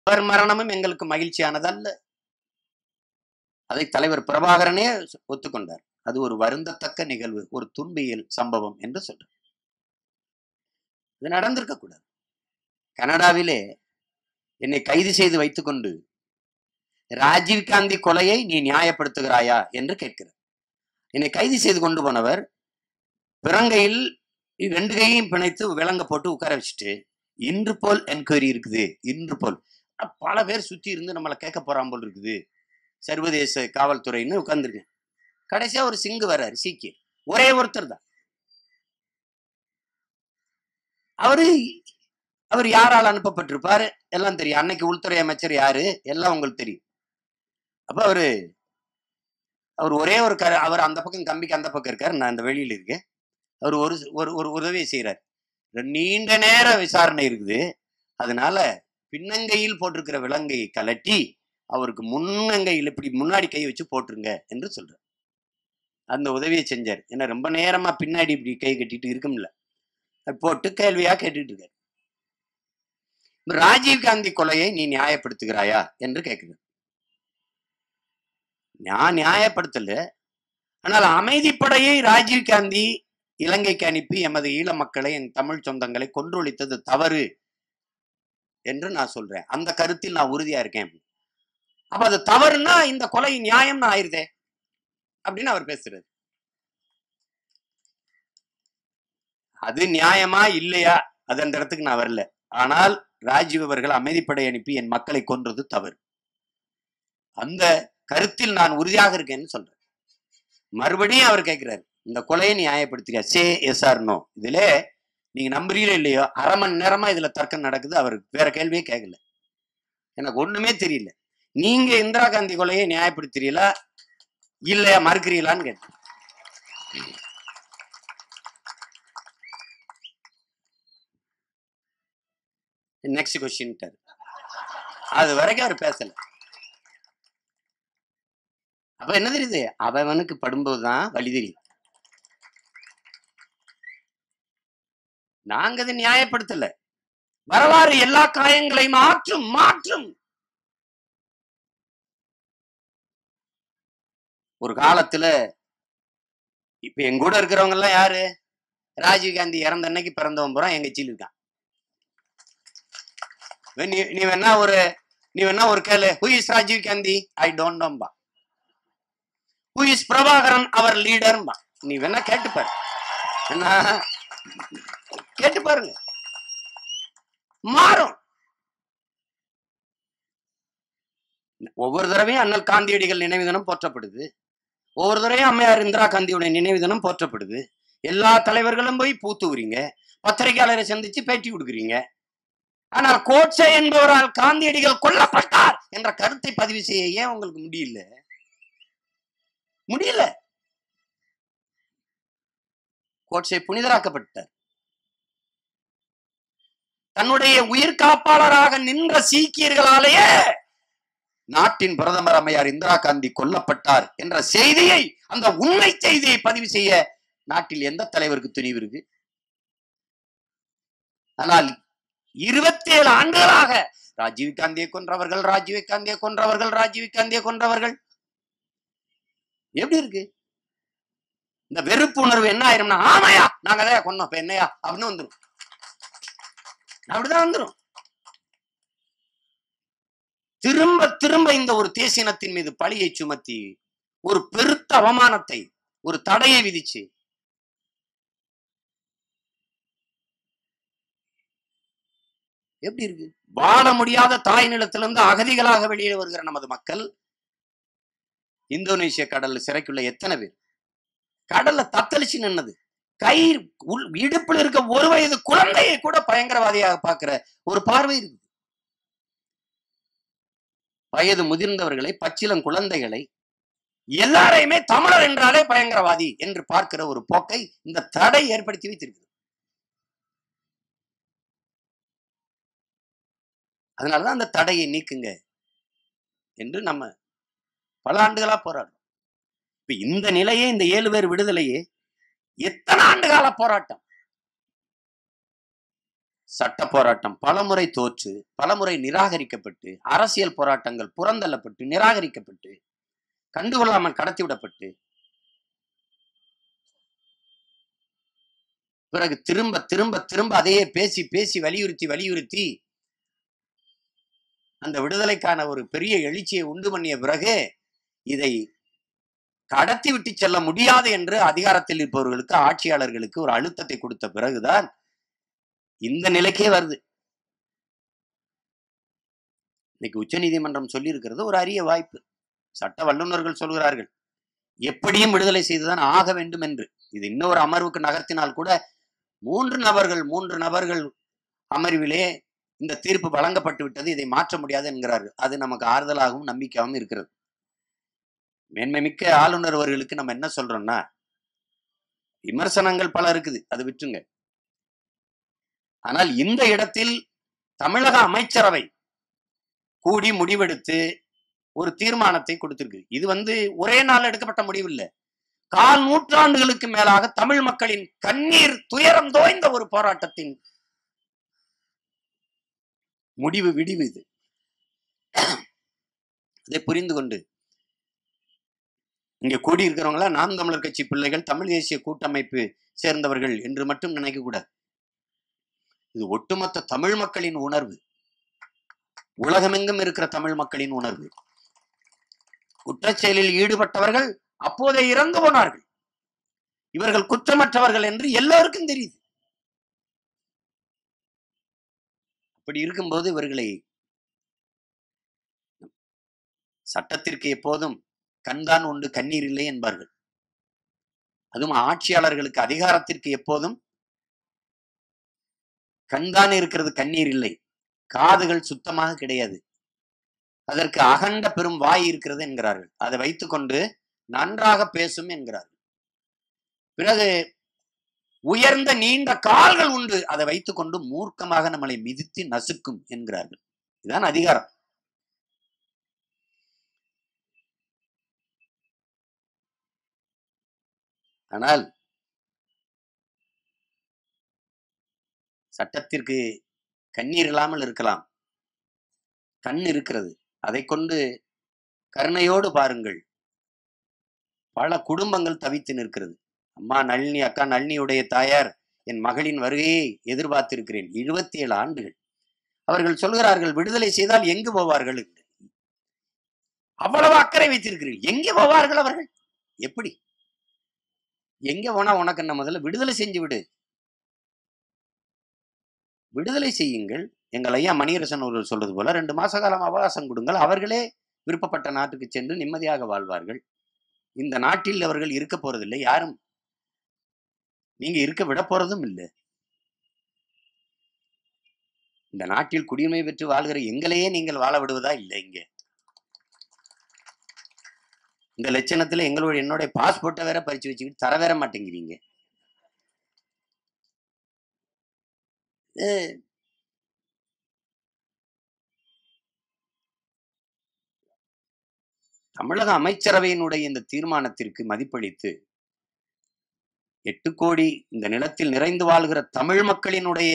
அவர் மரணமும் எங்களுக்கு மகிழ்ச்சியானதல்ல அதை தலைவர் பிரபாகரனே ஒத்துக்கொண்டார் அது ஒரு வருந்தத்தக்க நிகழ்வு ஒரு துன்பியல் சம்பவம் என்று சொல்றார் இது நடந்திருக்க கூடாது கனடாவிலே என்னை கைது செய்து வைத்துக்கொண்டு ராஜீவ் காந்தி கொலையை நீ நியாயப்படுத்துகிறாயா என்று கேட்கிறார் என்னை கைது செய்து கொண்டு போனவர் பிறங்கையில் ரெண்டு கையையும் பிணைத்து விலங்க போட்டு உட்கார வச்சுட்டு இன்று போல் என்கொயரி இருக்குது இன்று போல் ஆனா, பல பேர் சுத்தி இருந்து நம்மளை கேட்க போறான் போல் இருக்குது சர்வதேச காவல்துறைன்னு உட்கார்ந்துருக்கேன் கடைசியா ஒரு சிங்கு வர்றாரு சீக்கியர் ஒரே ஒருத்தர் தான் அவரு அவர் யாரால் அனுப்பப்பட்டிருப்பாரு எல்லாம் தெரியும் அன்னைக்கு உள்துறை அமைச்சர் யாரு எல்லாம் உங்களுக்கு தெரியும் அப்ப அவரு அவர் ஒரே ஒரு க அவர் அந்த பக்கம் கம்பிக்கு அந்த பக்கம் இருக்காரு நான் அந்த வெளியில இருக்கேன் அவர் ஒரு ஒரு ஒரு உதவியை செய்யறாரு நீண்ட நேர விசாரணை இருக்குது அதனால பின்னங்கையில் போட்டிருக்கிற விலங்கை கலட்டி அவருக்கு முன்னங்கையில் இப்படி முன்னாடி கை வச்சு போட்டுருங்க என்று சொல்றார் அந்த உதவியை செஞ்சார் ஏன்னா ரொம்ப நேரமா பின்னாடி இப்படி கை கட்டிட்டு இருக்கும்ல அது போட்டு கேள்வியா கேட்டுட்டு இருக்காரு ராஜீவ் காந்தி கொலையை நீ நியாயப்படுத்துகிறாயா என்று கேட்குது நான் நியாயப்படுத்தல ஆனால் அமைதிப்படையை ராஜீவ் காந்தி இலங்கைக்கு அனுப்பி எமது ஈழ மக்களை என் தமிழ் சொந்தங்களை கொன்றொழித்தது தவறு என்று நான் சொல்றேன் அந்த கருத்தில் நான் உறுதியா இருக்கேன் அப்ப அது தவறுனா இந்த கொலை நியாயம்னு ஆயிருதே அப்படின்னு அவர் பேசுறாரு அது நியாயமா இல்லையா அது அந்த இடத்துக்கு நான் வரல ஆனால் ராஜீவ் அவர்கள் அமைதிப்படை அனுப்பி என் மக்களை கொன்றது தவறு அந்த கருத்தில் நான் உறுதியாக இருக்கேன்னு சொல்றேன் மறுபடியும் அவர் கேட்கிறாரு இந்த கொலையை நியாயப்படுத்துறியா சே எஸ் ஆர் நோ இதுல நீங்க நம்புறீங்களோ இல்லையோ அரை மணி நேரமா இதுல தர்க்கம் நடக்குது அவர் வேற கேள்வியே கேட்கல எனக்கு ஒண்ணுமே தெரியல நீங்க இந்திரா காந்தி கொலையை நியாயப்படுத்துறீங்களா இல்லையா மறுக்கிறீங்களான்னு கேட்டேன் நெக்ஸ்ட் கொஸ்டின் அது வரைக்கும் அவர் பேசல அப்ப என்ன தெரியுது அவனுக்கு படும்போதுதான் வழி தெரியும் நாங்க அதை நியாயப்படுத்தல வரலாறு எல்லா காயங்களையும் மாற்றும் மாற்றும் ஒரு காலத்துல இப்ப எங்க கூட இருக்கிறவங்க எல்லாம் யாரு ராஜீவ் காந்தி இறந்த அன்னைக்கு பிறந்தவன் பூரா எங்க கட்சியில் இருக்கான் நீ நீ வேணா ஒரு நீ வேணா ஒரு கேளு who is Rajiv Gandhi I don't நோம்பா ஹூ இஸ் பிரபாகரன் அவர் லீடர்ம்பா நீ வேணா கேட்டுப்பாரு என்ன கேட்டு பாருங்க மாறும் ஒவ்வொரு தடவையும் அண்ணல் காந்தியடிகள் நினைவு தினம் போற்றப்படுது ஒவ்வொரு தடவையும் அம்மையார் இந்திரா காந்தியுடைய நினைவு தினம் போற்றப்படுது எல்லா தலைவர்களும் போய் பூத்துவுறீங்க பத்திரிகையாளரை சந்திச்சு பேட்டி கொடுக்குறீங்க ஆனால் கோட்சே என்பவரால் காந்தியடிகள் கொல்லப்பட்டார் என்ற கருத்தை பதிவு செய்ய ஏன் உங்களுக்கு முடியல முடியல கோட்சே புனிதராக்கப்பட்டார் தன்னுடைய உயிர் காப்பாளராக நின்ற சீக்கியர்களாலேயே நாட்டின் பிரதமர் அம்மையார் இந்திரா காந்தி கொல்லப்பட்டார் என்ற செய்தியை அந்த உண்மை செய்தியை பதிவு செய்ய நாட்டில் எந்த தலைவருக்கு துணிவு இருக்கு ஆனால் இருபத்தி ஏழு ஆண்டுகளாக ராஜீவ் காந்தியை கொன்றவர்கள் ராஜீவ் காந்தியை கொன்றவர்கள் ராஜீவ் காந்தியை கொன்றவர்கள் எப்படி இருக்கு இந்த வெறுப்பு உணர்வு என்ன ஆயிரும்னா ஆமாயா நாங்க தான் கொன்னோம் இப்ப என்னையா அப்படின்னு வந்துடும் அப்படிதான் வந்துடும் திரும்ப திரும்ப இந்த ஒரு தேசினத்தின் மீது பழியை சுமத்தி ஒரு பெருத்த அவமானத்தை ஒரு தடையை விதிச்சு எப்படி இருக்கு வாழ முடியாத தாய் நிலத்திலிருந்து அகதிகளாக வெளியே வருகிற நமது மக்கள் இந்தோனேசிய கடல்ல சிறைக்குள்ள எத்தனை பேர் கடல்ல தத்தளிச்சு நின்னது கை உள் இடுப்புல இருக்க ஒரு வயது குழந்தையை கூட பயங்கரவாதியாக பார்க்கிற ஒரு பார்வை இருக்கு வயது முதிர்ந்தவர்களை பச்சிலம் குழந்தைகளை எல்லாரையுமே தமிழர் என்றாலே பயங்கரவாதி என்று பார்க்கிற ஒரு போக்கை இந்த தடை ஏற்படுத்தி வைத்திருக்கிறது அதனாலதான் அந்த தடையை நீக்குங்க என்று நம்ம பல ஆண்டுகளா போராடுறோம் இப்ப இந்த நிலையே இந்த ஏழு பேர் விடுதலையே எத்தனை ஆண்டு கால போராட்டம் சட்ட போராட்டம் பலமுறை தோற்று பலமுறை நிராகரிக்கப்பட்டு அரசியல் போராட்டங்கள் புறந்தள்ளப்பட்டு நிராகரிக்கப்பட்டு கண்டுகொள்ளாமல் கடத்திவிடப்பட்டு பிறகு திரும்ப திரும்ப திரும்ப அதையே பேசி பேசி வலியுறுத்தி வலியுறுத்தி அந்த விடுதலைக்கான ஒரு பெரிய எழுச்சியை உண்டு பண்ணிய பிறகு இதை கடத்தி விட்டு செல்ல முடியாது என்று அதிகாரத்தில் இருப்பவர்களுக்கு ஆட்சியாளர்களுக்கு ஒரு அழுத்தத்தை கொடுத்த பிறகுதான் இந்த நிலைக்கே வருது இன்னைக்கு உச்சநீதிமன்றம் சொல்லி இருக்கிறது ஒரு அரிய வாய்ப்பு சட்ட வல்லுநர்கள் சொல்கிறார்கள் எப்படியும் விடுதலை செய்துதான் ஆக வேண்டும் என்று இது இன்னொரு அமர்வுக்கு நகர்த்தினால் கூட மூன்று நபர்கள் மூன்று நபர்கள் அமர்விலே இந்த தீர்ப்பு வழங்கப்பட்டு விட்டது இதை மாற்ற முடியாது என்கிறார்கள் அது நமக்கு ஆறுதலாகவும் நம்பிக்கையாகவும் இருக்கிறது மேன்மைமிக்க ஆளுநர் அவர்களுக்கு நம்ம என்ன சொல்றோம்னா விமர்சனங்கள் பல இருக்குது அது விட்டுங்க ஆனால் இந்த இடத்தில் தமிழக அமைச்சரவை கூடி முடிவெடுத்து ஒரு தீர்மானத்தை கொடுத்திருக்கு இது வந்து ஒரே நாள் எடுக்கப்பட்ட முடிவு இல்லை கால் நூற்றாண்டுகளுக்கு மேலாக தமிழ் மக்களின் கண்ணீர் துயரம் தோய்ந்த ஒரு போராட்டத்தின் முடிவு விடிவு இது அதை புரிந்து கொண்டு இங்க கூடியிருக்கிறவங்களா நாம் தமிழர் கட்சி பிள்ளைகள் தமிழ் தேசிய கூட்டமைப்பு சேர்ந்தவர்கள் என்று மட்டும் நினைக்க கூடாது இது ஒட்டுமொத்த தமிழ் மக்களின் உணர்வு உலகமெங்கும் இருக்கிற தமிழ் மக்களின் உணர்வு குற்றச்செயலில் ஈடுபட்டவர்கள் அப்போதே இறந்து போனார்கள் இவர்கள் குற்றமற்றவர்கள் என்று எல்லோருக்கும் தெரியுது அப்படி இருக்கும்போது இவர்களை சட்டத்திற்கு எப்போதும் கண்தான் உண்டு கண்ணீர் இல்லை என்பார்கள் அதுவும் ஆட்சியாளர்களுக்கு அதிகாரத்திற்கு எப்போதும் கண்தான் இருக்கிறது கண்ணீர் இல்லை காதுகள் சுத்தமாக கிடையாது அதற்கு அகண்ட பெரும் வாய் இருக்கிறது என்கிறார்கள் அதை வைத்துக்கொண்டு நன்றாக பேசும் என்கிறார்கள் பிறகு உயர்ந்த நீண்ட கால்கள் உண்டு அதை வைத்துக்கொண்டு மூர்க்கமாக நம்மளை மிதித்து நசுக்கும் என்கிறார்கள் இதுதான் அதிகாரம் ஆனால் சட்டத்திற்கு கண்ணீர் இல்லாமல் இருக்கலாம் கண் இருக்கிறது அதை கொண்டு கருணையோடு பாருங்கள் பல குடும்பங்கள் தவித்து நிற்கிறது அம்மா நளினி அக்கா நளினியுடைய தாயார் என் மகளின் வருகையை எதிர்பார்த்திருக்கிறேன் இருபத்தி ஏழு ஆண்டுகள் அவர்கள் சொல்கிறார்கள் விடுதலை செய்தால் எங்கு போவார்கள் என்று அவ்வளவு அக்கறை வைத்திருக்கிறீர்கள் எங்கே போவார்கள் அவர்கள் எப்படி எங்க போனா உனக்கு என்ன முதல்ல விடுதலை செஞ்சு விடு விடுதலை செய்யுங்கள் எங்கள் ஐயா மணியரசன் அவர்கள் சொல்றது போல ரெண்டு மாச காலம் அவகாசம் கொடுங்கள் அவர்களே விருப்பப்பட்ட நாட்டுக்கு சென்று நிம்மதியாக வாழ்வார்கள் இந்த நாட்டில் அவர்கள் இருக்க போறதில்லை யாரும் நீங்க இருக்க விட போறதும் இல்லை இந்த நாட்டில் குடியுரிமை பெற்று வாழ்கிற எங்களையே நீங்கள் வாழ விடுவதா இல்லை இங்க இந்த லட்சணத்துல எங்களுடைய என்னுடைய பாஸ்போர்ட்டை வேற பறிச்சு வச்சுக்கிட்டு தர வேற மாட்டேங்கிறீங்க அஹ் தமிழக அமைச்சரவையினுடைய இந்த தீர்மானத்திற்கு மதிப்பளித்து எட்டு கோடி இந்த நிலத்தில் நிறைந்து வாழ்கிற தமிழ் மக்களினுடைய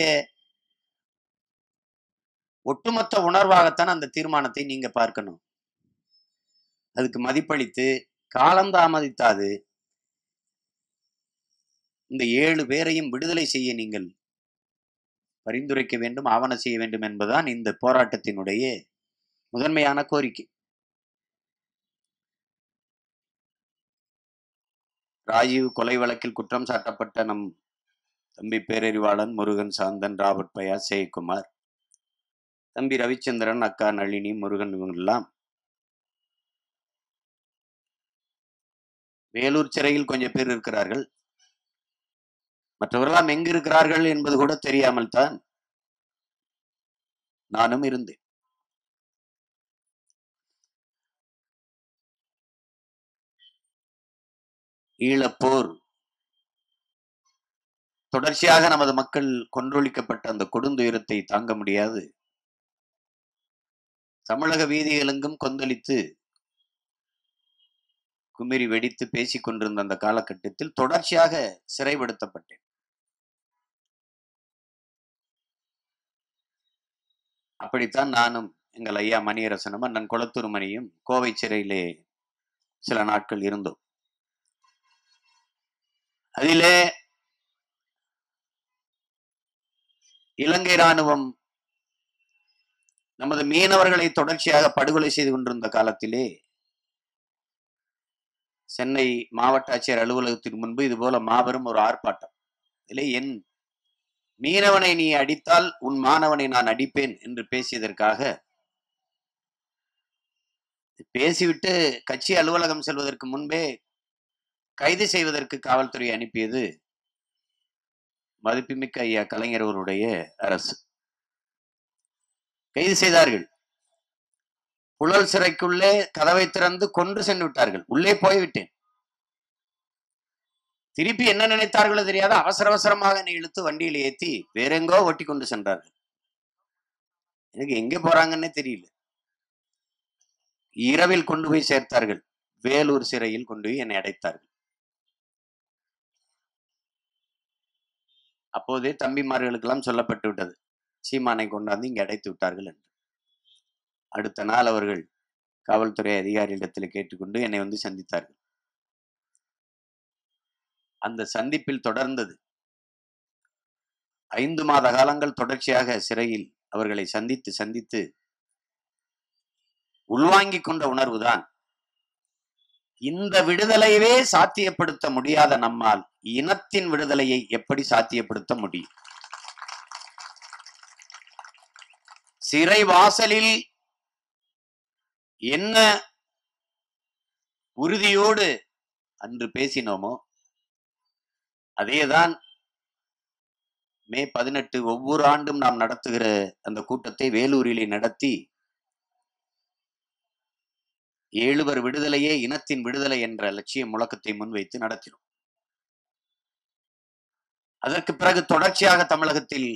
ஒட்டுமொத்த உணர்வாகத்தான் அந்த தீர்மானத்தை நீங்க பார்க்கணும் அதுக்கு மதிப்பளித்து காலந்தாமதித்தாது இந்த ஏழு பேரையும் விடுதலை செய்ய நீங்கள் பரிந்துரைக்க வேண்டும் ஆவண செய்ய வேண்டும் என்பதுதான் இந்த போராட்டத்தினுடைய முதன்மையான கோரிக்கை ராஜீவ் கொலை வழக்கில் குற்றம் சாட்டப்பட்ட நம் தம்பி பேரறிவாளன் முருகன் சாந்தன் ராபர்ட் பயா ஜெயக்குமார் தம்பி ரவிச்சந்திரன் அக்கா நளினி முருகன் இவங்கெல்லாம் வேலூர் சிறையில் கொஞ்சம் பேர் இருக்கிறார்கள் மற்றவர்களாம் எங்கு இருக்கிறார்கள் என்பது கூட தெரியாமல் தான் நானும் இருந்தேன் ஈழப்போர் தொடர்ச்சியாக நமது மக்கள் கொன்றொழிக்கப்பட்ட அந்த கொடுந்துயரத்தை தாங்க முடியாது தமிழக வீதிகளெங்கும் கொந்தளித்து குமிரி வெடித்து பேசிக் கொண்டிருந்த அந்த காலகட்டத்தில் தொடர்ச்சியாக சிறைப்படுத்தப்பட்டேன் அப்படித்தான் நானும் எங்கள் ஐயா மணியரசனும் அண்ணன் குளத்தூர் மணியும் கோவை சிறையிலே சில நாட்கள் இருந்தோம் அதிலே இலங்கை ராணுவம் நமது மீனவர்களை தொடர்ச்சியாக படுகொலை செய்து கொண்டிருந்த காலத்திலே சென்னை மாவட்ட ஆட்சியர் அலுவலகத்திற்கு முன்பு இது போல மாபெரும் ஒரு ஆர்ப்பாட்டம் இதிலே என் மீனவனை நீ அடித்தால் உன் மாணவனை நான் அடிப்பேன் என்று பேசியதற்காக பேசிவிட்டு கட்சி அலுவலகம் செல்வதற்கு முன்பே கைது செய்வதற்கு காவல்துறை அனுப்பியது மதிப்புமிக்க ஐயா கலைஞர் அவருடைய அரசு கைது செய்தார்கள் புழல் சிறைக்குள்ளே கதவை திறந்து கொன்று சென்று விட்டார்கள் உள்ளே போய்விட்டேன் திருப்பி என்ன நினைத்தார்களோ தெரியாத அவசர அவசரமாக என்னை இழுத்து வண்டியில் ஏத்தி வேற எங்கோ ஒட்டி கொண்டு சென்றார்கள் எனக்கு எங்க போறாங்கன்னே தெரியல இரவில் கொண்டு போய் சேர்த்தார்கள் வேலூர் சிறையில் கொண்டு போய் என்னை அடைத்தார்கள் அப்போதே தம்பிமார்களுக்கெல்லாம் சொல்லப்பட்டு விட்டது சீமானை கொண்டாந்து இங்கே அடைத்து விட்டார்கள் என்று அடுத்த நாள் அவர்கள் காவல்துறை அதிகாரியிடத்தில் கேட்டுக்கொண்டு என்னை வந்து சந்தித்தார்கள் அந்த சந்திப்பில் தொடர்ந்தது ஐந்து மாத காலங்கள் தொடர்ச்சியாக சிறையில் அவர்களை சந்தித்து சந்தித்து உள்வாங்கிக் கொண்ட உணர்வுதான் இந்த விடுதலையவே சாத்தியப்படுத்த முடியாத நம்மால் இனத்தின் விடுதலையை எப்படி சாத்தியப்படுத்த முடியும் சிறை வாசலில் என்ன உறுதியோடு அன்று பேசினோமோ அதேதான் மே பதினெட்டு ஒவ்வொரு ஆண்டும் நாம் நடத்துகிற அந்த கூட்டத்தை வேலூரிலே நடத்தி ஏழுவர் விடுதலையே இனத்தின் விடுதலை என்ற லட்சிய முழக்கத்தை முன்வைத்து நடத்தினோம் அதற்கு பிறகு தொடர்ச்சியாக தமிழகத்தில்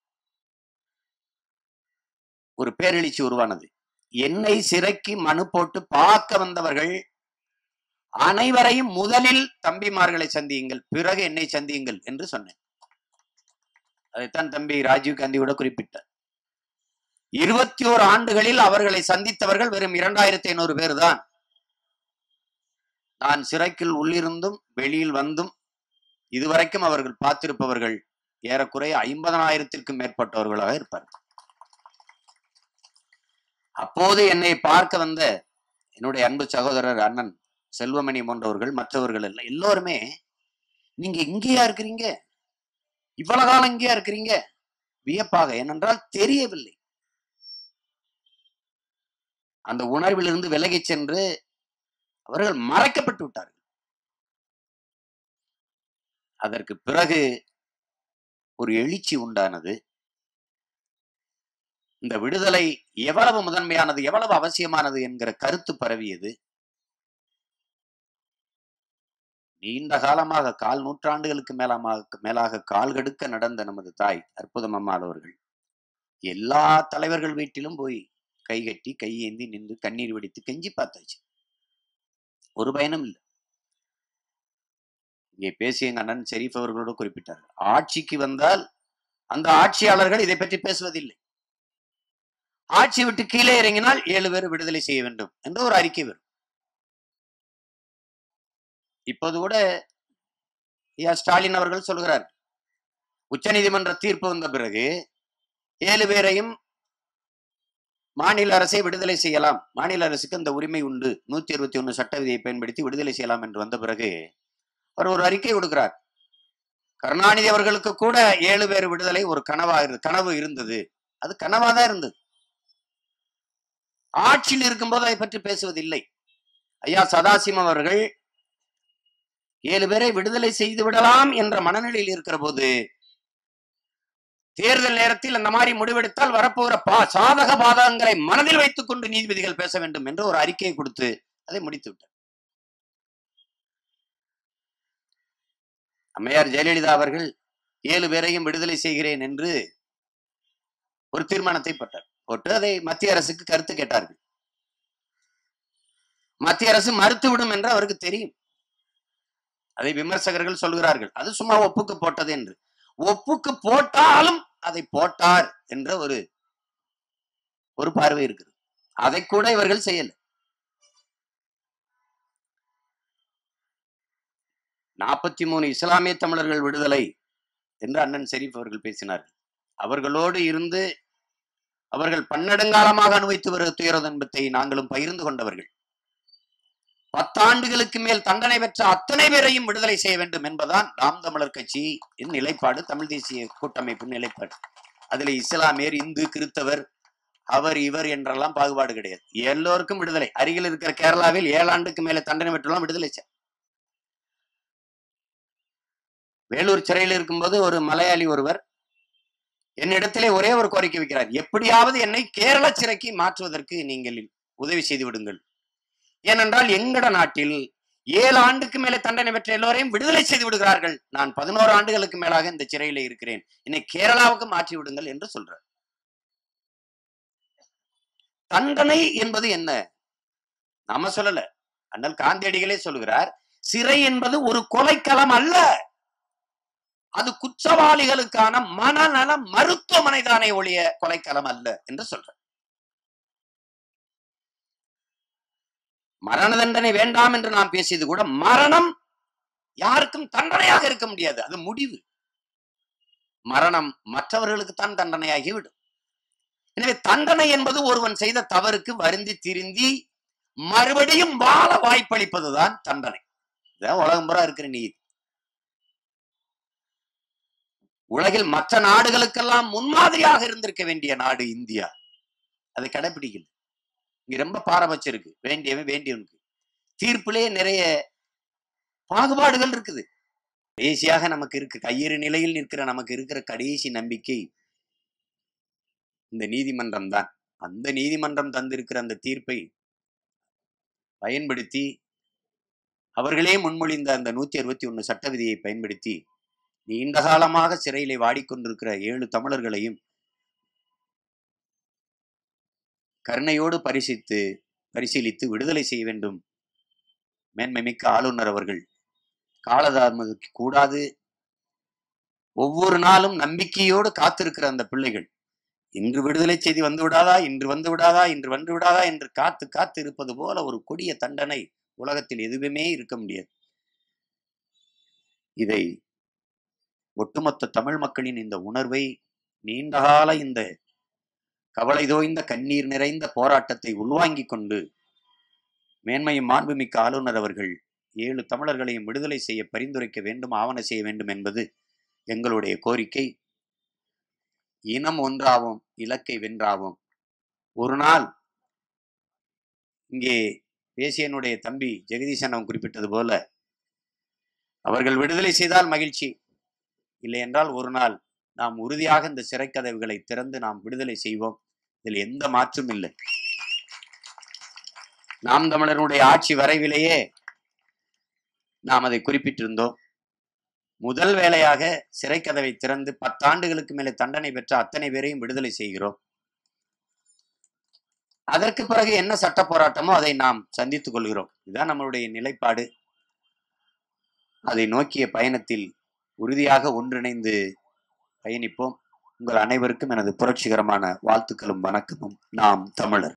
ஒரு பேரெழுச்சி உருவானது என்னை சிறைக்கு மனு போட்டு பார்க்க வந்தவர்கள் அனைவரையும் முதலில் தம்பிமார்களை சந்தியுங்கள் பிறகு என்னை சந்தியுங்கள் என்று சொன்னேன் அதைத்தான் தம்பி ராஜீவ் காந்தி கூட குறிப்பிட்டார் இருபத்தி ஓரு ஆண்டுகளில் அவர்களை சந்தித்தவர்கள் வெறும் இரண்டாயிரத்தி ஐநூறு பேர் தான் நான் சிறைக்குள் உள்ளிருந்தும் வெளியில் வந்தும் இதுவரைக்கும் அவர்கள் பார்த்திருப்பவர்கள் ஏறக்குறைய ஐம்பதனாயிரத்திற்கும் மேற்பட்டவர்களாக இருப்பார்கள் அப்போது என்னை பார்க்க வந்த என்னுடைய அன்பு சகோதரர் அண்ணன் செல்வமணி போன்றவர்கள் மற்றவர்கள் எல்லாம் எல்லோருமே நீங்க இங்கேயா இருக்கிறீங்க இவ்வளவு காலம் இங்கேயா இருக்கிறீங்க வியப்பாக ஏனென்றால் தெரியவில்லை அந்த உணர்விலிருந்து விலகிச் சென்று அவர்கள் மறைக்கப்பட்டு விட்டார்கள் அதற்கு பிறகு ஒரு எழுச்சி உண்டானது இந்த விடுதலை எவ்வளவு முதன்மையானது எவ்வளவு அவசியமானது என்கிற கருத்து பரவியது நீண்ட காலமாக கால் நூற்றாண்டுகளுக்கு மேலமாக மேலாக கால் கடுக்க நடந்த நமது தாய் அற்புதம் அம்மாள் அவர்கள் எல்லா தலைவர்கள் வீட்டிலும் போய் கை கட்டி கையேந்தி நின்று கண்ணீர் வெடித்து கெஞ்சி பார்த்தாச்சு ஒரு பயனும் இல்லை இங்கே பேசிய எங்க அண்ணன் ஷெரீப் அவர்களோடு குறிப்பிட்டார் ஆட்சிக்கு வந்தால் அந்த ஆட்சியாளர்கள் இதை பற்றி பேசுவதில்லை ஆட்சி விட்டு கீழே இறங்கினால் ஏழு பேர் விடுதலை செய்ய வேண்டும் என்று ஒரு அறிக்கை வரும் இப்போது கூட ஐயா ஸ்டாலின் அவர்கள் சொல்கிறார் உச்சநீதிமன்ற தீர்ப்பு வந்த பிறகு ஏழு பேரையும் மாநில அரசை விடுதலை செய்யலாம் மாநில அரசுக்கு அந்த உரிமை உண்டு நூத்தி இருபத்தி ஒண்ணு சட்ட விதியை பயன்படுத்தி விடுதலை செய்யலாம் என்று வந்த பிறகு அவர் ஒரு அறிக்கை கொடுக்கிறார் கருணாநிதி அவர்களுக்கு கூட ஏழு பேர் விடுதலை ஒரு கனவா இரு கனவு இருந்தது அது கனவா தான் இருந்தது ஆட்சியில் இருக்கும்போது அதை பற்றி பேசுவதில்லை ஐயா சதாசிவம் அவர்கள் ஏழு பேரை விடுதலை செய்து விடலாம் என்ற மனநிலையில் இருக்கிற போது தேர்தல் நேரத்தில் அந்த மாதிரி முடிவெடுத்தால் வரப்போகிற பா சாதக பாதகங்களை மனதில் வைத்துக் கொண்டு நீதிபதிகள் பேச வேண்டும் என்று ஒரு அறிக்கையை கொடுத்து அதை முடித்து விட்டார் அம்மையார் ஜெயலலிதா அவர்கள் ஏழு பேரையும் விடுதலை செய்கிறேன் என்று ஒரு தீர்மானத்தை போட்டார் போட்டு அதை மத்திய அரசுக்கு கருத்து கேட்டார்கள் மத்திய அரசு மறுத்துவிடும் என்று அவருக்கு தெரியும் அதை விமர்சகர்கள் சொல்கிறார்கள் அது சும்மா ஒப்புக்கு போட்டது என்று ஒப்புக்கு போட்டாலும் அதை போட்டார் என்ற ஒரு ஒரு பார்வை இருக்குது அதை கூட இவர்கள் செய்யல நாற்பத்தி மூணு இஸ்லாமிய தமிழர்கள் விடுதலை என்று அண்ணன் ஷெரீப் அவர்கள் பேசினார்கள் அவர்களோடு இருந்து அவர்கள் பன்னெடுங்காலமாக அனுபவித்து வரும் துயர துன்பத்தை நாங்களும் பகிர்ந்து கொண்டவர்கள் பத்தாண்டுகளுக்கு மேல் தண்டனை பெற்ற அத்தனை பேரையும் விடுதலை செய்ய வேண்டும் என்பதுதான் நாம் தமிழர் கட்சியின் நிலைப்பாடு தமிழ் தேசிய கூட்டமைப்பின் நிலைப்பாடு அதுல இஸ்லாமியர் இந்து கிறித்தவர் அவர் இவர் என்றெல்லாம் பாகுபாடு கிடையாது எல்லோருக்கும் விடுதலை அருகில் இருக்கிற கேரளாவில் ஏழாண்டுக்கு மேல தண்டனை பெற்றெல்லாம் விடுதலை செய் வேலூர் சிறையில் இருக்கும்போது ஒரு மலையாளி ஒருவர் என்னிடத்திலே ஒரே ஒரு கோரிக்கை வைக்கிறார் எப்படியாவது என்னை கேரள சிறைக்கு மாற்றுவதற்கு நீங்கள் உதவி செய்து விடுங்கள் ஏனென்றால் எங்கட நாட்டில் ஏழு ஆண்டுக்கு மேலே தண்டனை பெற்ற எல்லோரையும் விடுதலை செய்து விடுகிறார்கள் நான் பதினோரு ஆண்டுகளுக்கு மேலாக இந்த சிறையில இருக்கிறேன் என்னை கேரளாவுக்கு மாற்றி விடுங்கள் என்று சொல்றார் தண்டனை என்பது என்ன நாம சொல்லல அண்ணல் காந்தியடிகளே சொல்லுகிறார் சிறை என்பது ஒரு கொலைக்களம் அல்ல அது குற்றவாளிகளுக்கான மனநல மருத்துவமனை தானே ஒழிய கொலைக்களம் அல்ல என்று சொல்ற மரண தண்டனை வேண்டாம் என்று நாம் பேசியது கூட மரணம் யாருக்கும் தண்டனையாக இருக்க முடியாது அது முடிவு மரணம் மற்றவர்களுக்கு தான் தண்டனையாகி விடும் எனவே தண்டனை என்பது ஒருவன் செய்த தவறுக்கு வருந்தி திருந்தி மறுபடியும் வாழ வாய்ப்பளிப்பதுதான் தண்டனை இதான் உலகம் பூரா இருக்கிற நீதி உலகில் மற்ற நாடுகளுக்கெல்லாம் முன்மாதிரியாக இருந்திருக்க வேண்டிய நாடு இந்தியா அதை கடைபிடிக்கல இங்க ரொம்ப பாரபட்சம் இருக்கு வேண்டியவன் வேண்டியவனுக்கு தீர்ப்பிலே நிறைய பாகுபாடுகள் இருக்குது கடைசியாக நமக்கு இருக்கு கையறு நிலையில் நிற்கிற நமக்கு இருக்கிற கடைசி நம்பிக்கை இந்த நீதிமன்றம் தான் அந்த நீதிமன்றம் தந்திருக்கிற அந்த தீர்ப்பை பயன்படுத்தி அவர்களே முன்மொழிந்த அந்த நூத்தி அறுபத்தி ஒண்ணு சட்ட விதியை பயன்படுத்தி நீண்ட காலமாக சிறையிலே வாடிக்கொண்டிருக்கிற ஏழு தமிழர்களையும் கருணையோடு பரிசித்து பரிசீலித்து விடுதலை செய்ய வேண்டும் மேன்மைமிக்க ஆளுநர் அவர்கள் காலதாமதிக்க கூடாது ஒவ்வொரு நாளும் நம்பிக்கையோடு காத்திருக்கிற அந்த பிள்ளைகள் இன்று விடுதலை செய்தி வந்து விடாதா இன்று வந்து விடாதா இன்று வந்து விடாதா என்று காத்து காத்து இருப்பது போல ஒரு கொடிய தண்டனை உலகத்தில் எதுவுமே இருக்க முடியாது இதை ஒட்டுமொத்த தமிழ் மக்களின் இந்த உணர்வை நீண்டகால இந்த கவலை தோய்ந்த கண்ணீர் நிறைந்த போராட்டத்தை உள்வாங்கிக் கொண்டு மேன்மையும் மாண்புமிக்க ஆளுநர் அவர்கள் ஏழு தமிழர்களையும் விடுதலை செய்ய பரிந்துரைக்க வேண்டும் ஆவண செய்ய வேண்டும் என்பது எங்களுடைய கோரிக்கை இனம் ஒன்றாவோம் இலக்கை வென்றாவோம் ஒரு நாள் இங்கே பேசியனுடைய தம்பி ஜெகதீசன் குறிப்பிட்டது போல அவர்கள் விடுதலை செய்தால் மகிழ்ச்சி இல்லை என்றால் ஒரு நாள் நாம் உறுதியாக இந்த சிறைக்கதவுகளை திறந்து நாம் விடுதலை செய்வோம் இதில் எந்த மாற்றும் இல்லை நாம் தமிழருடைய ஆட்சி வரைவிலேயே நாம் அதை குறிப்பிட்டிருந்தோம் முதல் வேலையாக சிறைக்கதவை திறந்து பத்தாண்டுகளுக்கு மேலே தண்டனை பெற்ற அத்தனை பேரையும் விடுதலை செய்கிறோம் அதற்கு பிறகு என்ன சட்ட போராட்டமோ அதை நாம் சந்தித்துக் கொள்கிறோம் இதுதான் நம்மளுடைய நிலைப்பாடு அதை நோக்கிய பயணத்தில் உறுதியாக ஒன்றிணைந்து பயணிப்போம் உங்கள் அனைவருக்கும் எனது புரட்சிகரமான வாழ்த்துக்களும் வணக்கமும் நாம் தமிழர்